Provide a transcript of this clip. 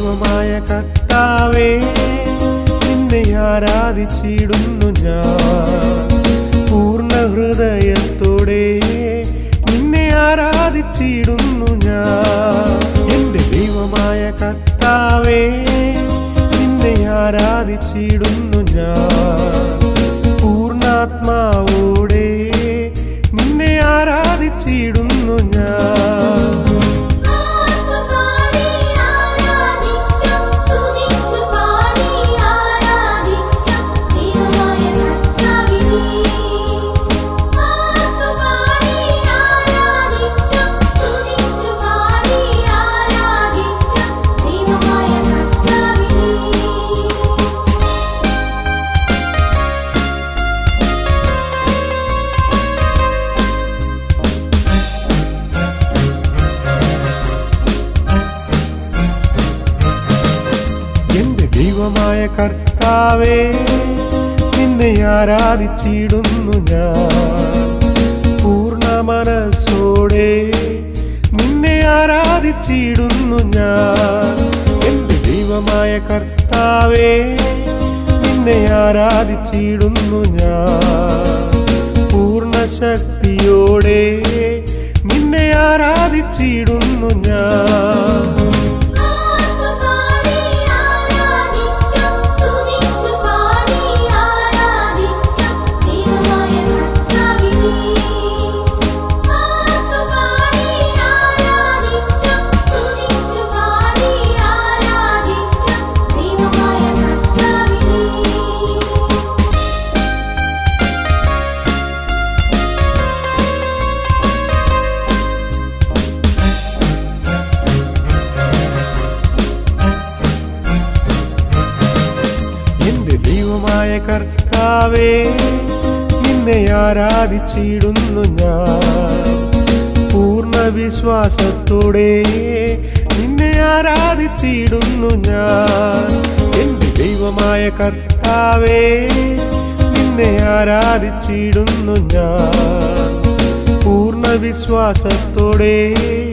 ദൈവമായ കർത്താവേ നിന്നെ ആരാധിച്ചിടുന്നു ഞാൻ പൂർണ്ണ ഹൃദയത്തോടെ നിന്നെ ആരാധിച്ചിടുന്നു ഞാൻ എന്റെ ദൈവമായ കർത്താവേ നിന്നെ ആരാധിച്ചിടുന്നു ഞാൻ പൂർണ്ണാത്മാവോടെ നിന്നെ ആരാധിച്ചിടുന്നു ഞാൻ ആത്മപാടി ആരാധിക്കാം സ്തുതിച്ചു പാടി ആരാധിക്കാം ദൈവമായ കർത്താവിനെ ആത്മപാടി ആരാധിക്കാം സ്തുതിച്ചു പാടി ആരാധിക്കാം ദൈവമായ കർത്താവിനെ എന്റെ ദൈവമായ കർത്താവേ നിന്നെ ആരാധിച്ചിടുന്നു ഞാൻ പൂർണ്ണ മനസ്സോടെ നിന്നെ ആരാധിച്ചിടുന്നു ഞാൻ എന്റെ ദൈവമായ കർത്താവേ നിന്നെ ആരാധിച്ചിടുന്നു ഞാൻ പൂർണ്ണ ശക്തിയോടെ നിന്നെ ആരാധിച്ചിടുന്നു ഞാൻ ആത്മപാടി ആരാധിക്കാം സ്തുതിച്ചു പാടി ആരാധിക്കാം ദൈവമായ കർത്താവിനെ ആത്മപാടി ആരാധിക്കാം സ്തുതിച്ചു പാടി ആരാധിക്കാം ദൈവമായ കർത്താവിനെ എന്റെ ദൈവമായ കർത്താവേ നിന്നെ ആരാധിച്ചിടുന്നു ഞാൻ പൂർണ്ണ വിശ്വാസത്തോടെ നിന്നെ ആരാധിച്ചിടുന്നു ഞാൻ എന്റെ ദൈവമായ കർത്താവേ നിന്നെ ആരാധിച്ചിടുന്നു ഞാൻ പൂർണ്ണ വിശ്വാസത്തോടെ